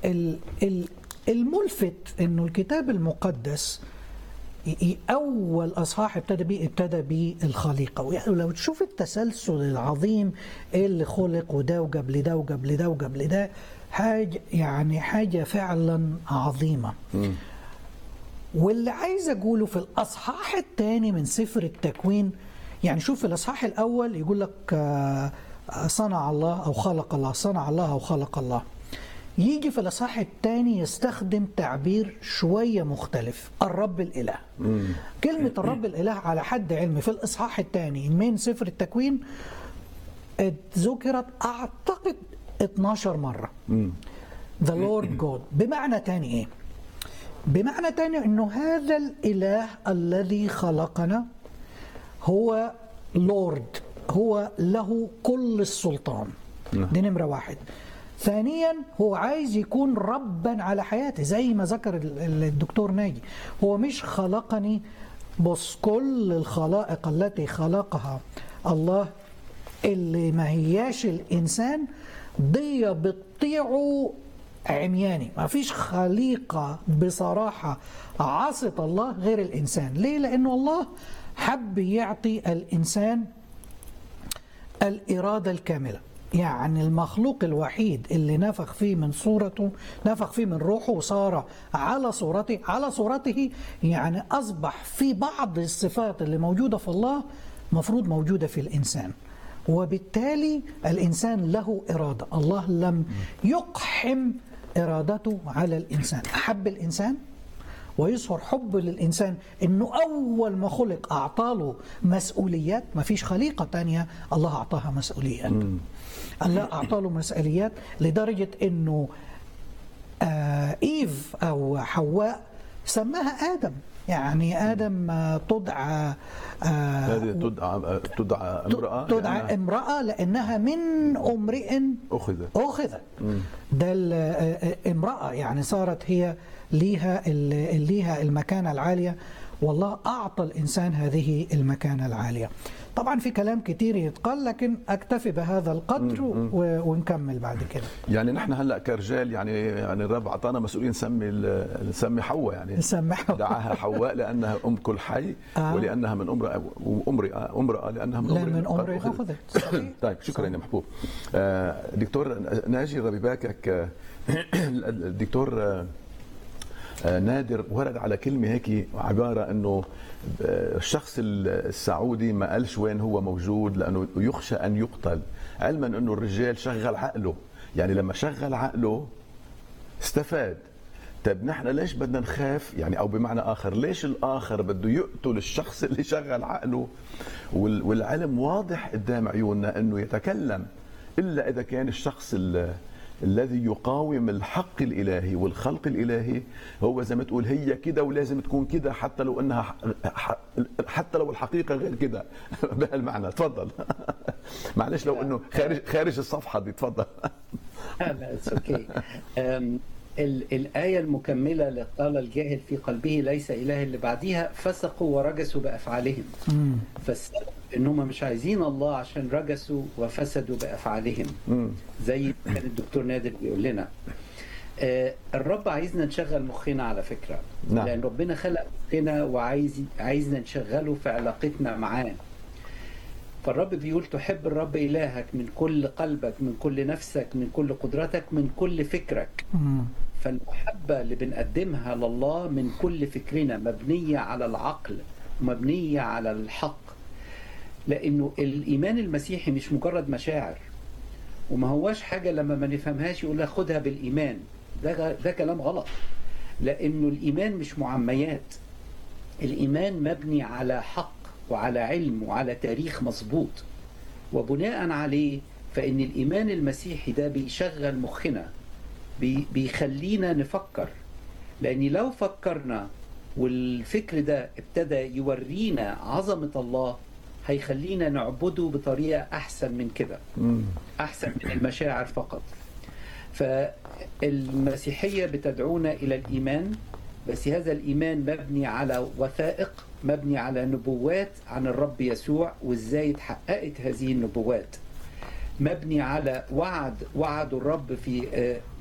ال- ال- الملفت انه الكتاب المقدس ي- ي- اول اصحاح ابتدى بيه ابتدى بالخليقه ولو تشوف التسلسل العظيم اللي خلق وده وجاب لده وجاب لده وجاب لده حاجه يعني حاجه فعلا عظيمه واللي عايز اقوله في الاصحاح الثاني من سفر التكوين يعني شوف في الاصحاح الاول يقول لك آه، آه، صنع الله او خلق الله صنع الله او خلق الله يجي في الاصحاح الثاني يستخدم تعبير شويه مختلف الرب الاله كلمه الرب الاله على حد علمي في الاصحاح الثاني من سفر التكوين ذكرت اعتقد 12 مره The Lord God بمعنى تاني ايه بمعنى تاني انه هذا الاله الذي خلقنا هو لورد هو له كل السلطان دي نمره واحد ثانيا هو عايز يكون ربا على حياتي زي ما ذكر ال- ال- الدكتور ناجي هو مش خلقني بص كل الخلائق التي خلقها الله اللي ما هياش الانسان دي بتطيعه عمياني ما فيش خليقة بصراحة عصت الله غير الإنسان ليه؟ لأنه الله حب يعطي الإنسان الإرادة الكاملة يعني المخلوق الوحيد اللي نفخ فيه من صورته نفخ فيه من روحه وصار على صورته على صورته يعني أصبح في بعض الصفات اللي موجودة في الله مفروض موجودة في الإنسان وبالتالي الإنسان له إرادة الله لم يقحم إرادته على الإنسان أحب الإنسان ويظهر حب للإنسان أنه أول ما خلق أعطاله مسؤوليات ما فيش خليقة تانية الله أعطاها مسؤوليات الله أعطاله مسؤوليات لدرجة أنه آه إيف أو حواء سماها آدم يعني آدم آه، تدعى آه هذه تدعى تدعى امراه تدعى لأنها امرأة لأنها من امرئ اخذت أخذت ده ال- آه، آه، امرأة يعني صارت هي ليها ال- ليها المكانة العالية والله أعطى الإنسان هذه المكانة العالية طبعا في كلام كتير يتقال لكن أكتفي بهذا القدر و- ونكمل بعد كده يعني نحن هلا كرجال يعني يعني الرب اعطانا مسؤوليه نسمي ال- نسمي حواء يعني نسمحه دعاها حواء لانها ام كل حي آه. ولانها من امراه وامراه امراه لانها من لا امرئ من قد أمر أخذت. أخذت صحيح. طيب شكرا يا محبوب آه، دكتور ناجي ربي باكك آه، الدكتور آه، آه، نادر ورد على كلمه هيك عباره انه آه، الشخص السعودي ما قالش وين هو موجود لانه يخشى ان يقتل علما انه الرجال شغل عقله يعني لما شغل عقله استفاد طيب نحن ليش بدنا نخاف يعني او بمعنى اخر ليش الاخر بده يقتل الشخص اللي شغل عقله وال- والعلم واضح قدام عيوننا انه يتكلم الا اذا كان الشخص ال- الذي يقاوم الحق الالهي والخلق الالهي هو زي ما تقول هي كده ولازم تكون كده حتى لو انها ح- ح- حتى لو الحقيقه غير كده بهالمعنى تفضل معلش لو انه خارج خارج الصفحه دي تفضل لا اتس اوكي الآية المكملة لقال الجاهل في قلبه ليس إله اللي بعديها فسقوا ورجسوا بأفعالهم فالسبب إنهم مش عايزين الله عشان رجسوا وفسدوا بأفعالهم زي ما كان الدكتور نادر بيقول لنا آه، الرب عايزنا نشغل مخنا على فكرة نعم. لأن ربنا خلق مخنا وعايز عايزنا نشغله في علاقتنا معاه فالرب بيقول تحب الرب إلهك من كل قلبك من كل نفسك من كل قدرتك من كل فكرك مم. فالمحبة اللي بنقدمها لله من كل فكرنا مبنية على العقل ومبنية على الحق لأنه الإيمان المسيحي مش مجرد مشاعر وما هواش حاجة لما ما نفهمهاش يقول لك خدها بالإيمان ده ده كلام غلط لأنه الإيمان مش معميات الإيمان مبني على حق وعلى علم وعلى تاريخ مظبوط وبناء عليه فإن الإيمان المسيحي ده بيشغل مخنا بي بيخلينا نفكر لأن لو فكرنا والفكر ده ابتدى يورينا عظمة الله هيخلينا نعبده بطريقة أحسن من كده أحسن من المشاعر فقط فالمسيحية بتدعونا إلى الإيمان بس هذا الإيمان مبني على وثائق مبني على نبوات عن الرب يسوع وإزاي اتحققت هذه النبوات مبني على وعد وعد الرب في